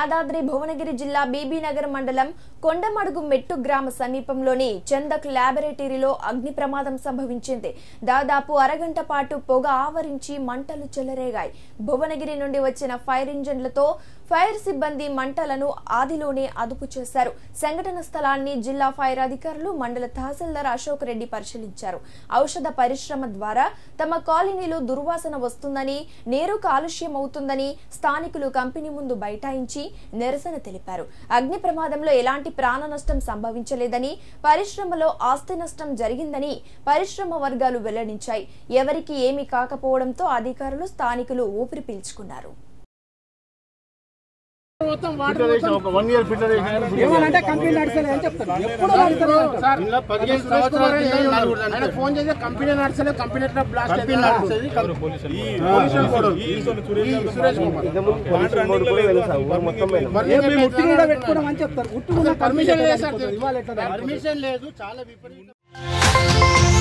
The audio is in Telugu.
యాదాద్రి భువనగిరి జిల్లా బీబీనగర్ మండలం కొండమడుగు మెట్టు గ్రామ సమీపంలోని చందక్ ల్యాబొరేటరీలో అగ్ని ప్రమాదం సంభవించింది దాదాపు అరగంట పాటు పొగ ఆవరించి మంటలు చెలరేగాయి భువనగిరి నుండి వచ్చిన ఫైర్ ఇంజన్లతో ఫైర్ సిబ్బంది మంటలను ఆదిలోనే అదుపు చేశారు సంఘటన స్థలాన్ని జిల్లా ఫైర్ అధికారులు మండల తహసీల్దార్ అశోక్ రెడ్డి పరిశీలించారు ఔషధ పరిశ్రమ ద్వారా తమ కాలనీలో దుర్వాసన వస్తుందని నీరు కాలుష్యం అవుతుందని స్థానికులు కంపెనీ ముందు బైఠాయించి నిరసన తెలిపారు అగ్ని ప్రమాదంలో ఎలాంటి ప్రాణ నష్టం సంభవించలేదని పరిశ్రమలో ఆస్తి నష్టం జరిగిందని పరిశ్రమ వర్గాలు వెల్లడించాయి ఎవరికి ఏమీ కాకపోవడంతో అధికారులు స్థానికులు ఊపిరి పీల్చుకున్నారు మొత్తం వాటర్ మొత్తం ఒక వన్ ఇయర్ ఫిల్టర్ ఏమనంటే కంపెనీ నడిచలే అని చెప్తారు ఎప్పుడు నడుస్తారు సార్ ఇలా పదిహేను సంవత్సరాలు ఆయన ఫోన్ చేస్తే కంపెనీ నడిచలే కంపెనీ ఎట్లా బ్లాస్ట్ కంపెనీ నడుస్తుంది సురేష్ కుమార్ ఏ మేము ఉట్టి కూడా పెట్టుకోవడం అని చెప్తారు ఉట్టు పర్మిషన్ లేదు సార్ ఇవాళ ఎట్లా పర్మిషన్ లేదు చాలా విపరీతం